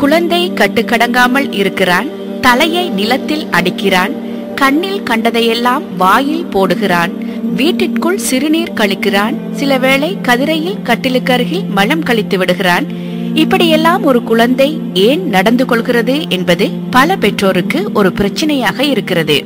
குழந்தை கட்டுக்கடங்காமல் இருக்கிறான் தலையை நிலத்தில் அடிக்கிறான் கண்ணில் கண்டதையெல்லாம் வாயில் போடுகிறான் வீட்டிற்குள் சிறுநீர் கழிக்கிறான் சில வேளை கதிரையில் கட்டிலுக்கருகில் மலம் கழித்து விடுகிறான் இப்படியெல்லாம் ஒரு குழந்தை ஏன் நடந்து கொள்கிறது என்பது பல பெற்றோருக்கு ஒரு பிரச்சனையாக இருக்கிறது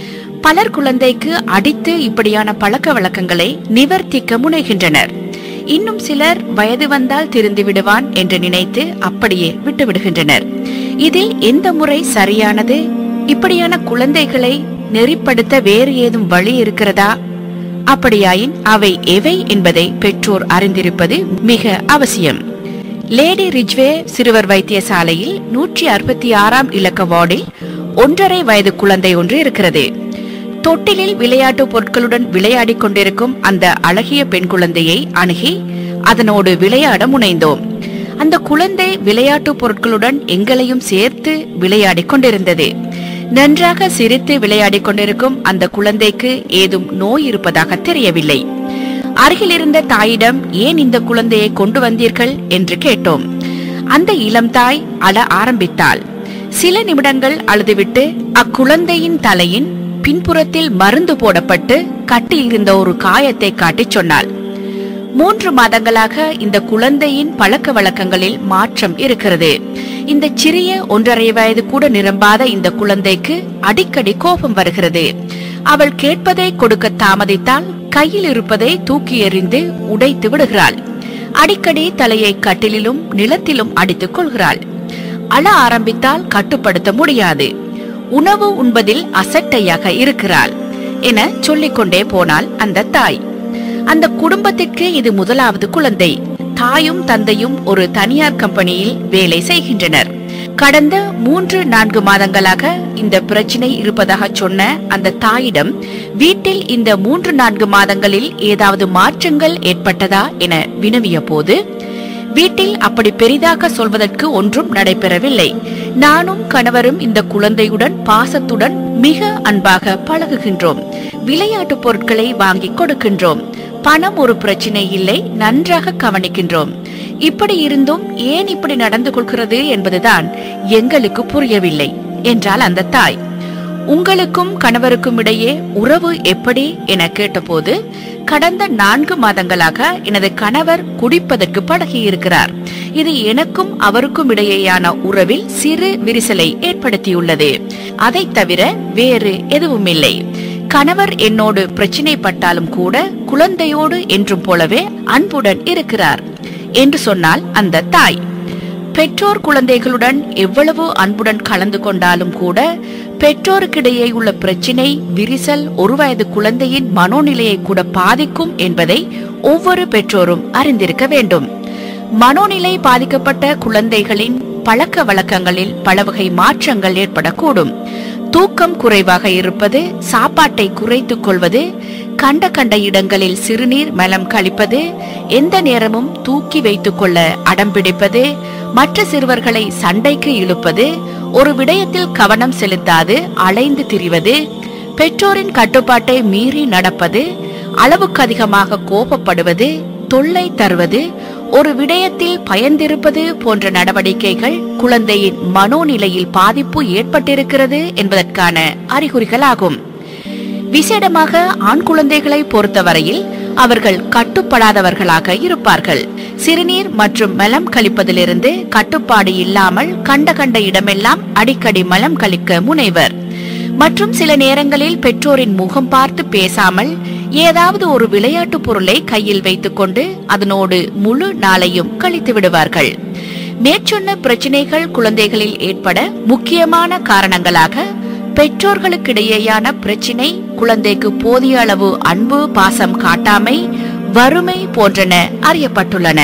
பலர் குழந்தைக்கு அடித்து இப்படியான பழக்க வழக்கங்களை நிவர்த்திக்க முனைகின்றனர் இன்னும் சிலர் வயது வந்தால் திருந்து விடுவான் என்று நினைத்து அப்படியே விட்டு விடுகின்றனர் இதில் எந்த முறை சரியானது இப்படியான குழந்தைகளை நெறிப்படுத்த வேறு ஏதும் வழி இருக்கிறதா அப்படியாயின் அவை எவை என்பதை பெற்றோர் அறிந்திருப்பது மிக அவசியம் லேடி ரிஜ்வே சிறுவர் வைத்தியசாலையில் நூற்றி அறுபத்தி ஆறாம் இலக்க வார்டில் ஒன்றரை வயது குழந்தை ஒன்று இருக்கிறது தொட்டிலில் விளையாட்டு பொருட்களுடன் விளையாடிக் கொண்டிருக்கும் அந்த அழகிய பெண் குழந்தையை அணுகி அதனோடு விளையாட முனைந்தோம் அந்த குழந்தை விளையாட்டு பொருட்களுடன் எங்களையும் சேர்த்து விளையாடிக் கொண்டிருந்தது நன்றாக சிரித்து விளையாடிக் கொண்டிருக்கும் அந்த குழந்தைக்கு ஏதும் நோய் இருப்பதாக தெரியவில்லை அருகில் இருந்த தாயிடம் ஏன் இந்த குழந்தையை கொண்டு வந்தீர்கள் என்று கேட்டோம் அந்த இளம் தாய் அழ ஆரம்பித்தாள் சில நிமிடங்கள் அழுதுவிட்டு அக்குழந்தையின் தலையின் பின்புறத்தில் மருந்து போடப்பட்டு கட்டியிருந்த ஒரு காயத்தை காட்டிச் சொன்னாள் மூன்று மாதங்களாக இந்த குழந்தையின் பழக்க வழக்கங்களில் மாற்றம் இருக்கிறது இந்த சிறிய ஒன்றரை வயது கூட நிரம்பாத இந்த குழந்தைக்கு அடிக்கடி கோபம் வருகிறது அவள் கேட்பதை கொடுக்க தாமதித்தால் கையில் இருப்பதை தூக்கி எறிந்து உடைத்து விடுகிறாள் அடிக்கடி தலையை கட்டிலிலும் நிலத்திலும் அடித்துக் கொள்கிறாள் அழ ஆரம்பித்தால் கட்டுப்படுத்த முடியாது உணவு உண்பதில் அசட்டையாக இருக்கிறாள் என சொல்லிக்கொண்டே போனாள் அந்த தாய் அந்த குடும்பத்திற்கு இது முதலாவது குழந்தை தாயும் தந்தையும் ஒரு தனியார் கம்பெனியில் வேலை செய்கின்றனர் கடந்த மூன்று நான்கு மாதங்களாக இந்த பிரச்சனை இருப்பதாக சொன்ன அந்த தாயிடம் வீட்டில் இந்த மூன்று நான்கு மாதங்களில் ஏதாவது மாற்றங்கள் ஏற்பட்டதா என வினவிய போது வீட்டில் அப்படி பெரிதாக சொல்வதற்கு ஒன்றும் நடைபெறவில்லை நானும் கணவரும் இந்த குழந்தையுடன் பாசத்துடன் மிக அன்பாக பழகுகின்றோம் விளையாட்டு பொருட்களை வாங்கி கொடுக்கின்றோம் பணம் ஒரு பிரச்சனை இல்லை நன்றாக கவனிக்கின்றோம் இப்படி இருந்தும் ஏன் இப்படி நடந்து கொள்கிறது என்பதுதான் எங்களுக்கு புரியவில்லை என்றால் அந்த தாய் உங்களுக்கும் கணவருக்கும் இடையே உறவு எப்படி என கேட்டபோது கடந்த நான்கு மாதங்களாக எனது கணவர் குடிப்பதற்கு பழகியிருக்கிறார் இது எனக்கும் அவருக்கும் இடையேயான உறவில் சிறு விரிசலை ஏற்படுத்தியுள்ளது அதைத் தவிர வேறு எதுவும் இல்லை கணவர் என்னோடு பிரச்சினைப்பட்டாலும் கூட குழந்தையோடு என்றும் போலவே அன்புடன் இருக்கிறார் என்று சொன்னால் அந்த தாய் பெற்றோர் குழந்தைகளுடன் எவ்வளவு அன்புடன் கலந்து கொண்டாலும் கூட பெற்றோருக்கிடையே உள்ள பிரச்சினை விரிசல் ஒரு வயது குழந்தையின் மனோநிலையை கூட பாதிக்கும் என்பதை ஒவ்வொரு பெற்றோரும் அறிந்திருக்க வேண்டும் மனோநிலை பாதிக்கப்பட்ட குழந்தைகளின் பழக்க வழக்கங்களில் பல வகை மாற்றங்கள் ஏற்படக்கூடும் தூக்கம் குறைவாக இருப்பது சாப்பாட்டை குறைத்துக் கொள்வது கண்ட கண்ட இடங்களில் சிறுநீர் மலம் கழிப்பது எந்த நேரமும் தூக்கி வைத்துக் கொள்ள அடம்பிடிப்பது மற்ற சிறுவர்களை சண்டைக்கு இழுப்பது ஒரு விடயத்தில் கவனம் செலுத்தாது அலைந்து திரிவது பெற்றோரின் கட்டுப்பாட்டை மீறி நடப்பது அளவுக்கு அதிகமாக கோபப்படுவது தொல்லை தருவது ஒரு விடயத்தில் பயந்திருப்பது போன்ற நடவடிக்கைகள் குழந்தையின் மனோநிலையில் பாதிப்பு ஏற்பட்டிருக்கிறது என்பதற்கான அறிகுறிகளாகும் விசேடமாக ஆண் குழந்தைகளை பொறுத்தவரையில் அவர்கள் கட்டுப்படாதவர்களாக இருப்பார்கள் சிறுநீர் மற்றும் மலம் கழிப்பதிலிருந்து கட்டுப்பாடு இல்லாமல் கண்ட கண்ட இடமெல்லாம் அடிக்கடி மலம் கழிக்க முனைவர் மற்றும் சில நேரங்களில் பெற்றோரின் முகம் பார்த்து பேசாமல் ஏதாவது ஒரு விளையாட்டு பொருளை கையில் வைத்துக்கொண்டு அதனோடு முழு நாளையும் கழித்து விடுவார்கள் மேற்சொன்ன பிரச்சனைகள் குழந்தைகளில் ஏற்பட முக்கியமான காரணங்களாக பெற்றோர்களுக்கிடையேயான பிரச்சினை குழந்தைக்கு போதிய அளவு அன்பு பாசம் காட்டாமை வறுமை போன்றன அறியப்பட்டுள்ளன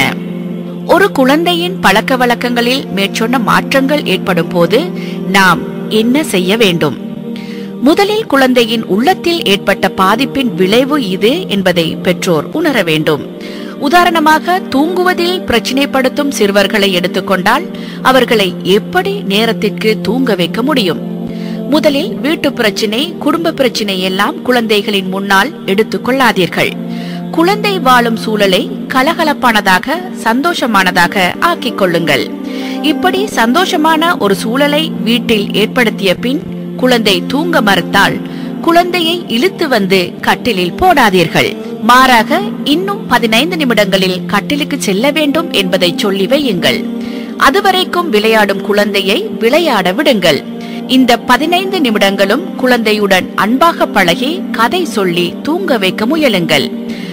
ஒரு குழந்தையின் பழக்க வழக்கங்களில் மேற்சொன்ன மாற்றங்கள் ஏற்படும் போது நாம் என்ன செய்ய வேண்டும் முதலில் குழந்தையின் உள்ளத்தில் ஏற்பட்ட பாதிப்பின் விளைவு இது என்பதை பெற்றோர் உணர வேண்டும் உதாரணமாக தூங்குவதில் பிரச்சினைப்படுத்தும் சிறுவர்களை எடுத்துக்கொண்டால் அவர்களை எப்படி நேரத்திற்கு தூங்க வைக்க முடியும் முதலில் வீட்டு பிரச்சினை குடும்ப பிரச்சினை எல்லாம் குழந்தைகளின் முன்னால் எடுத்துக் கொள்ளாதீர்கள் குழந்தை வாழும் சூழலை கலகலப்பானதாக சந்தோஷமானதாக ஆக்கிக் கொள்ளுங்கள் இப்படி சந்தோஷமான ஒரு சூழலை வீட்டில் ஏற்படுத்திய பின் குழந்தை தூங்க மறுத்தால் குழந்தையை இழுத்து வந்து கட்டிலில் போடாதீர்கள் மாறாக இன்னும் பதினைந்து நிமிடங்களில் கட்டிலுக்கு செல்ல வேண்டும் என்பதை சொல்லி வையுங்கள் அதுவரைக்கும் விளையாடும் குழந்தையை விளையாட விடுங்கள் இந்த பதினைந்து நிமிடங்களும் குழந்தையுடன் அன்பாக பழகி கதை சொல்லி தூங்க வைக்க முயலுங்கள்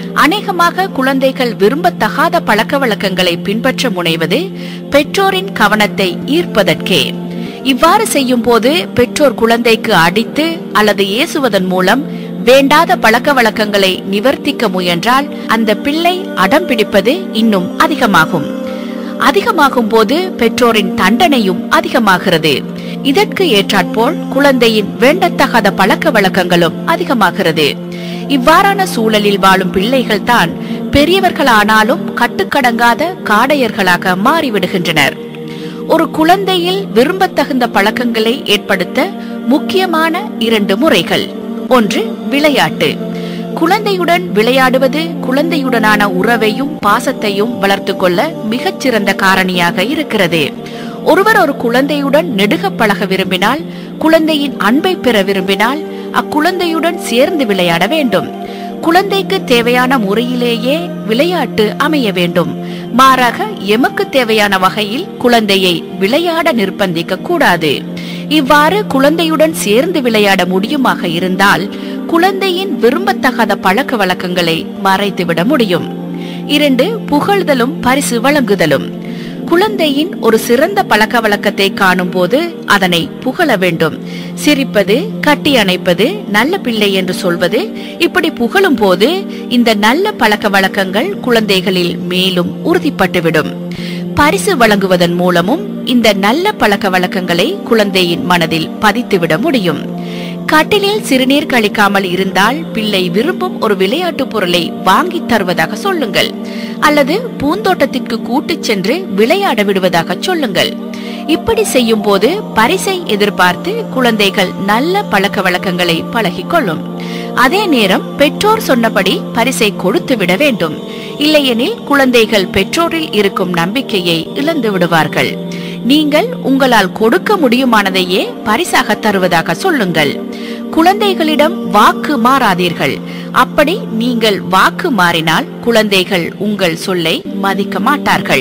அநேகமாக குழந்தைகள் விரும்பத்தகாத பழக்க வழக்கங்களை பின்பற்ற முனைவது பெற்றோரின் கவனத்தை ஈர்ப்பதற்கே இவ்வாறு செய்யும் போது பெற்றோர் குழந்தைக்கு அடித்து அல்லது ஏசுவதன் மூலம் வேண்டாத பழக்க வழக்கங்களை நிவர்த்திக்க முயன்றால் அந்த பிள்ளை அடம் பிடிப்பது இன்னும் அதிகமாகும் அதிகமாகும் போது பெற்றோரின் தண்டனையும் அதிகமாகிறது இதற்கு ஏற்றாற்போல் குழந்தையின் வேண்டத்தகாத பழக்க வழக்கங்களும் அதிகமாகிறது இவ்வாறான சூழலில் வாழும் பிள்ளைகள் தான் பெரியவர்களானாலும் கட்டுக்கடங்காத காடையர்களாக மாறிவிடுகின்றனர் ஒரு குழந்தையில் விரும்பத்தகுந்த பழக்கங்களை ஏற்படுத்த முக்கியமான இரண்டு முறைகள் ஒன்று விளையாட்டு குழந்தையுடன் விளையாடுவது குழந்தையுடனான உறவையும் பாசத்தையும் வளர்த்துக் கொள்ள மிகச்சிறந்த காரணியாக இருக்கிறது ஒருவர் ஒரு குழந்தையுடன் நெடுக பழக விரும்பினால் குழந்தையின் அன்பை பெற விரும்பினால் அக்குழந்தையுடன் சேர்ந்து விளையாட வேண்டும் குழந்தைக்கு தேவையான முறையிலேயே விளையாட்டு அமைய வேண்டும் மாறாக எமக்கு தேவையான வகையில் குழந்தையை விளையாட நிர்பந்திக்க கூடாது இவ்வாறு குழந்தையுடன் சேர்ந்து விளையாட முடியுமாக இருந்தால் குழந்தையின் விரும்பத்தகாத பழக்க வழக்கங்களை மறைத்துவிட முடியும் இரண்டு புகழ்தலும் பரிசு வழங்குதலும் குழந்தையின் ஒரு சிறந்த பழக்க வழக்கத்தை காணும் போது அதனை புகழ வேண்டும் சிரிப்பது கட்டி அணைப்பது நல்ல பிள்ளை என்று சொல்வது இப்படி புகழும் போது இந்த நல்ல பழக்க வழக்கங்கள் குழந்தைகளில் மேலும் உறுதிப்பட்டுவிடும் பரிசு வழங்குவதன் மூலமும் இந்த நல்ல பழக்க வழக்கங்களை குழந்தையின் மனதில் பதித்துவிட முடியும் கட்டிலில் சிறுநீர் கழிக்காமல் இருந்தால் பிள்ளை விரும்பும் ஒரு விளையாட்டு பொருளை வாங்கி தருவதாக சொல்லுங்கள் அல்லது பூந்தோட்டத்திற்கு கூட்டிச் சென்று விளையாட விடுவதாக சொல்லுங்கள் இப்படி செய்யும் போது பரிசை எதிர்பார்த்து குழந்தைகள் நல்ல பழக்க வழக்கங்களை பழகிக் கொள்ளும் அதே நேரம் பெற்றோர் சொன்னபடி பரிசை கொடுத்து விட வேண்டும் இல்லையெனில் குழந்தைகள் பெற்றோரில் இருக்கும் நம்பிக்கையை இழந்து விடுவார்கள் நீங்கள் உங்களால் கொடுக்க முடியுமானதையே பரிசாக தருவதாக சொல்லுங்கள் குழந்தைகளிடம் வாக்கு மாறாதீர்கள் அப்படி நீங்கள் வாக்கு மாறினால் குழந்தைகள் உங்கள் சொல்லை மதிக்க மாட்டார்கள்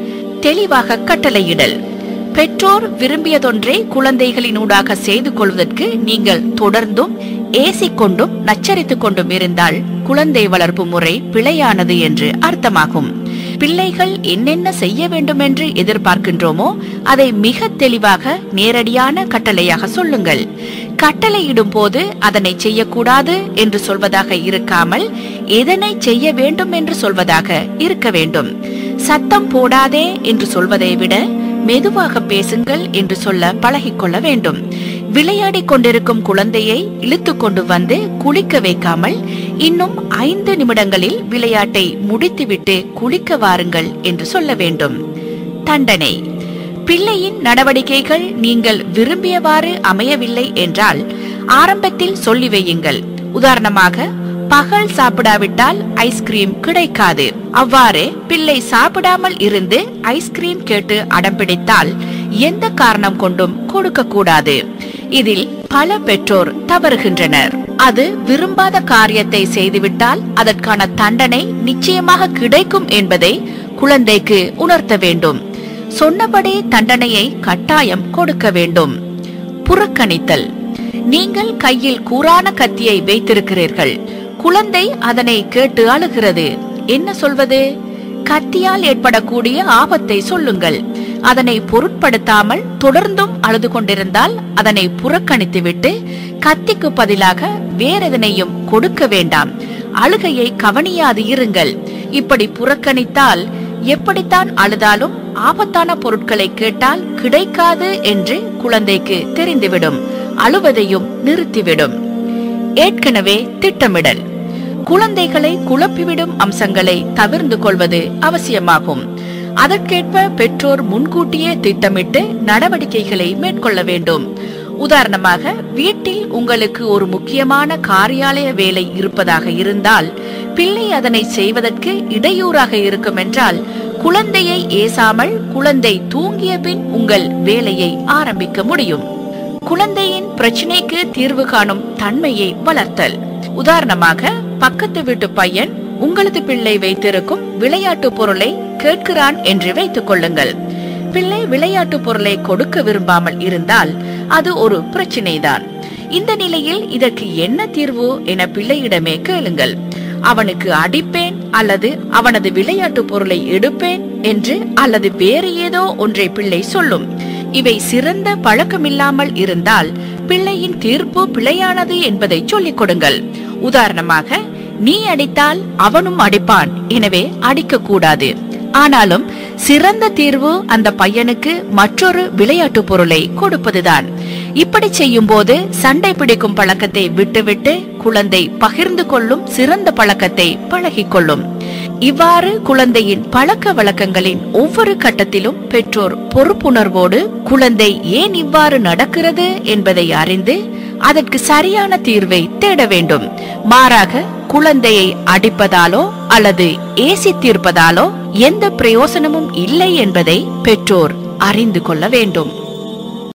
தெளிவாக கட்டளையிடல் பெற்றோர் விரும்பியதொன்றே குழந்தைகளினூடாக செய்து கொள்வதற்கு நீங்கள் தொடர்ந்தும் ஏசிக்கொண்டும் நச்சரித்துக் கொண்டும் இருந்தால் குழந்தை வளர்ப்பு முறை பிழையானது என்று அர்த்தமாகும் பிள்ளைகள் என்னென்ன செய்ய வேண்டும் என்று எதிர்பார்க்கின்றோமோ அதை மிக தெளிவாக நேரடியான கட்டளையாக சொல்லுங்கள் கட்டளையிடும் போது அதனை செய்யக்கூடாது என்று சொல்வதாக இருக்காமல் எதனை செய்ய வேண்டும் என்று சொல்வதாக இருக்க வேண்டும் சத்தம் போடாதே என்று சொல்வதை விட மெதுவாக பேசுங்கள் என்று சொல்ல பழகிக்கொள்ள வேண்டும் விளையாடிக் கொண்டிருக்கும் குழந்தையை இழுத்து கொண்டு வந்து குளிக்க வைக்காமல் இன்னும் ஐந்து நிமிடங்களில் விளையாட்டை முடித்துவிட்டு குளிக்க வாருங்கள் என்று சொல்ல வேண்டும் தண்டனை பிள்ளையின் நடவடிக்கைகள் நீங்கள் விரும்பியவாறு அமையவில்லை என்றால் ஆரம்பத்தில் சொல்லி வையுங்கள் உதாரணமாக பகல் சாப்பிடாவிட்டால் ஐஸ்கிரீம் கிடைக்காது அவ்வாறு பிள்ளை சாப்பிடாமல் இருந்து ஐஸ்கிரீம் கேட்டு அடம்பிடித்தால் எந்த காரணம் கொண்டும் கொடுக்க கூடாது இதில் பல பெற்றோர் தவறுகின்றனர் அது விரும்பாத காரியத்தை செய்துவிட்டால் அதற்கான தண்டனை நிச்சயமாக கிடைக்கும் என்பதை குழந்தைக்கு உணர்த்த வேண்டும் சொன்னபடி தண்டனையை கட்டாயம் கொடுக்க வேண்டும் புறக்கணித்தல் நீங்கள் கையில் கூரான கத்தியை வைத்திருக்கிறீர்கள் குழந்தை அதனை கேட்டு அழுகிறது என்ன சொல்வது கத்தியால் ஏற்படக்கூடிய ஆபத்தை சொல்லுங்கள் அதனை பொருட்படுத்தாமல் தொடர்ந்தும் அழுது கொண்டிருந்தால் அதனை புறக்கணித்துவிட்டு கத்திக்கு பதிலாக வேறெதனையும் கொடுக்க வேண்டாம் அழுகையை கவனியாது இருங்கள் இப்படி புறக்கணித்தால் எப்படித்தான் அழுதாலும் ஆபத்தான பொருட்களை கேட்டால் கிடைக்காது என்று குழந்தைக்கு தெரிந்துவிடும் அழுவதையும் நிறுத்திவிடும் ஏற்கனவே திட்டமிடல் குழந்தைகளை குழப்பிவிடும் அம்சங்களை தவிர்ந்து கொள்வது அவசியமாகும் அதற்கேற்ப பெற்றோர் முன்கூட்டியே திட்டமிட்டு நடவடிக்கைகளை மேற்கொள்ள வேண்டும் உதாரணமாக வீட்டில் உங்களுக்கு ஒரு முக்கியமான காரியாலய வேலை இருப்பதாக இருந்தால் பிள்ளை அதனை செய்வதற்கு இடையூறாக இருக்கும் என்றால் குழந்தையை ஏசாமல் குழந்தை தூங்கிய பின் உங்கள் வேலையை ஆரம்பிக்க முடியும் குழந்தையின் பிரச்சனைக்கு தீர்வு காணும் தன்மையை வளர்த்தல் உதாரணமாக பக்கத்து வீட்டு பையன் உங்களது பிள்ளை வைத்திருக்கும் விளையாட்டு பொருளை கேட்கிறான் என்று வைத்துக் கொள்ளுங்கள் பிள்ளை விளையாட்டு பொருளை கொடுக்க விரும்பாமல் இருந்தால் அது ஒரு பிரச்சினைதான் இந்த நிலையில் இதற்கு என்ன தீர்வு என பிள்ளையிடமே கேளுங்கள் அவனுக்கு அடிப்பேன் அல்லது அவனது விளையாட்டு பொருளை எடுப்பேன் என்று அல்லது வேறு ஏதோ ஒன்றை பிள்ளை சொல்லும் இவை சிறந்த பழக்கமில்லாமல் இருந்தால் பிள்ளையின் தீர்ப்பு பிழையானது என்பதை சொல்லிக் கொடுங்கள் உதாரணமாக நீ அடித்தால் அவனும் அடிப்பான் எனவே அடிக்க கூடாது ஆனாலும் சிறந்த தீர்வு அந்த பையனுக்கு மற்றொரு விளையாட்டு பொருளை கொடுப்பதுதான் இப்படி செய்யும் போது சண்டை பிடிக்கும் பழக்கத்தை விட்டுவிட்டு குழந்தை பகிர்ந்து கொள்ளும் சிறந்த பழக்கத்தை பழகிக் கொள்ளும் இவ்வாறு குழந்தையின் பழக்க வழக்கங்களின் ஒவ்வொரு கட்டத்திலும் பெற்றோர் பொறுப்புணர்வோடு குழந்தை ஏன் இவ்வாறு நடக்கிறது என்பதை அறிந்து அதற்கு சரியான தீர்வை தேட வேண்டும் மாறாக குழந்தையை அடிப்பதாலோ அல்லது ஏசி தீர்ப்பதாலோ எந்த பிரயோசனமும் இல்லை என்பதை பெற்றோர் அறிந்து கொள்ள வேண்டும்